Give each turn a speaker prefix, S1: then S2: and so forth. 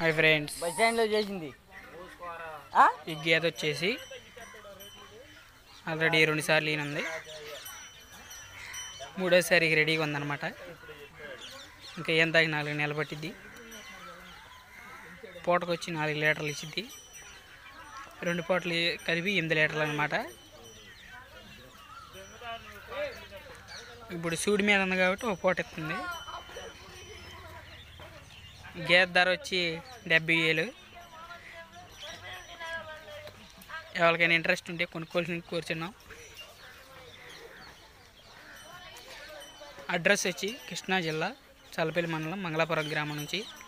S1: Hi friends
S2: bus స్టాండ్లో చేసింది ఆ?
S1: ఈ గేదె వచ్చేసి ఆల్రెడీ రెండు సార్లు ఈయనుంది మూడోసారి రెడీగా ఉందన్నమాట ఇంకా ఏం తాగి నాలుగు నెలలు పట్టిద్ది పూటకు వచ్చి నాలుగు లీటర్లు ఇచ్చిద్ది రెండు పూటలు కలిపి ఎనిమిది లీటర్లు అనమాట ఇప్పుడు సూడి మీద ఉంది కాబట్టి ఒక పూట ఇస్తుంది గేదె ధర వచ్చి డెబ్బై వేలు ఎవరికైనా ఇంట్రెస్ట్ ఉంటే కొనుక్కోవాల్సిన కోరుచున్నాం అడ్రస్ వచ్చి కృష్ణా జిల్లా చల్లపల్లి మండలం మంగళాపురం గ్రామం నుంచి